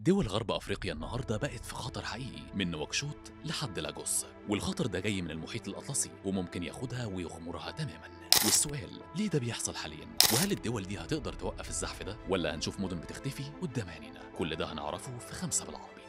دول غرب افريقيا النهارده بقت في خطر حقيقي من نواكشوط لحد لاجوس والخطر ده جاي من المحيط الاطلسي وممكن ياخدها ويغمرها تماما والسؤال ليه ده بيحصل حاليا وهل الدول دي هتقدر توقف الزحف ده ولا هنشوف مدن بتختفي قدام عينينا كل ده هنعرفه في خمسة بالعربي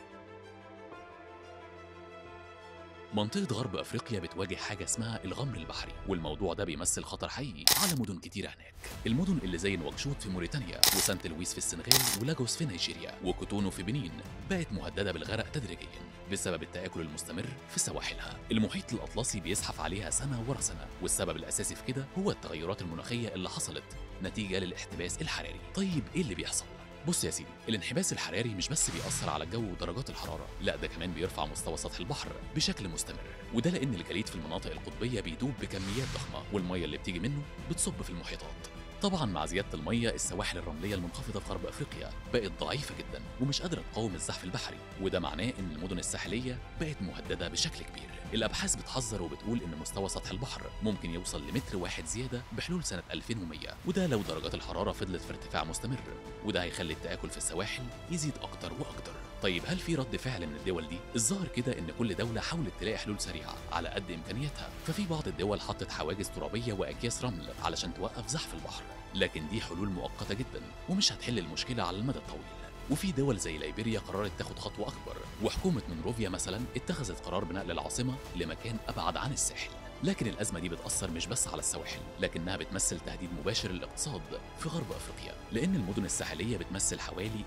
منطقة غرب أفريقيا بتواجه حاجة اسمها الغمر البحري والموضوع ده بيمثل خطر حقيقي على مدن كتيرة هناك المدن اللي زي نواكشوط في موريتانيا وسانت لويس في السنغال ولاجوس في نيجيريا وكوتونو في بنين بقت مهددة بالغرق تدريجيا بسبب التآكل المستمر في سواحلها المحيط الأطلسي بيزحف عليها سنة ورا سنة والسبب الأساسي في كده هو التغيرات المناخية اللي حصلت نتيجة للاحتباس الحراري طيب إيه اللي بيحصل؟ بص يا سيدي الانحباس الحراري مش بس بيأثر على الجو ودرجات الحرارة لا ده كمان بيرفع مستوى سطح البحر بشكل مستمر وده لأن الجليد في المناطق القطبية بيدوب بكميات ضخمة والمية اللي بتيجي منه بتصب في المحيطات طبعا مع زيادة المية السواحل الرملية المنخفضة في غرب أفريقيا بقت ضعيفة جدا ومش قادرة تقاوم الزحف البحري وده معناه إن المدن الساحلية بقت مهددة بشكل كبير الأبحاث بتحذر وبتقول إن مستوى سطح البحر ممكن يوصل لمتر واحد زيادة بحلول سنة 2100 وده لو درجات الحرارة فضلت في ارتفاع مستمر وده هيخلي التآكل في السواحل يزيد أكتر وأكتر طيب هل في رد فعل من الدول دي؟ الظاهر كده ان كل دولة حاولت تلاقي حلول سريعة على قد امكانياتها، ففي بعض الدول حطت حواجز ترابية واكياس رمل علشان توقف زحف البحر، لكن دي حلول مؤقتة جدا ومش هتحل المشكلة على المدى الطويل. وفي دول زي ليبيريا قررت تاخد خطوة أكبر، وحكومة منروفيا مثلا اتخذت قرار بنقل العاصمة لمكان أبعد عن الساحل. لكن الأزمة دي بتأثر مش بس على السواحل، لكنها بتمثل تهديد مباشر للاقتصاد في غرب أفريقيا، لأن المدن الساحلية بتمثل حوالي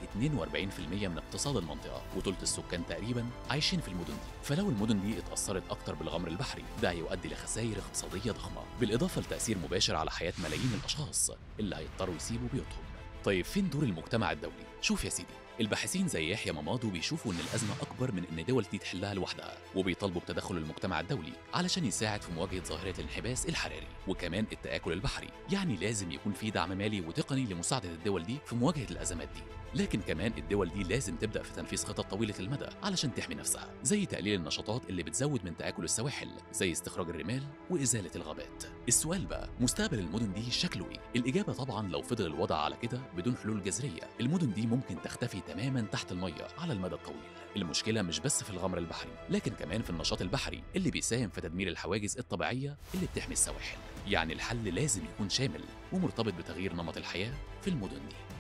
42% من اقتصاد المنطقة، وثلث السكان تقريبا عايشين في المدن دي، فلو المدن دي اتأثرت أكتر بالغمر البحري، ده هيؤدي لخسائر اقتصادية ضخمة، بالإضافة لتأثير مباشر على حياة ملايين الأشخاص اللي هيضطروا يسيبوا بيوتهم. طيب فين دور المجتمع الدولي؟ شوف يا سيدي الباحثين زي يحيى مامادو بيشوفوا ان الازمه اكبر من ان دول دي تحلها لوحدها وبيطالبوا بتدخل المجتمع الدولي علشان يساعد في مواجهه ظاهره الانحباس الحراري وكمان التاكل البحري يعني لازم يكون في دعم مالي وتقني لمساعده الدول دي في مواجهه الازمات دي لكن كمان الدول دي لازم تبدا في تنفيذ خطط طويله المدى علشان تحمي نفسها زي تقليل النشاطات اللي بتزود من تاكل السواحل زي استخراج الرمال وازاله الغابات السؤال بقى مستقبل المدن دي شكله ايه الاجابه طبعا لو فضل الوضع على كده بدون حلول جذريه المدن دي ممكن تختفي تماما تحت الميه على المدى الطويل المشكله مش بس في الغمر البحري لكن كمان في النشاط البحري اللي بيساهم في تدمير الحواجز الطبيعيه اللي بتحمي السواحل يعني الحل لازم يكون شامل ومرتبط بتغيير نمط الحياه في المدن دي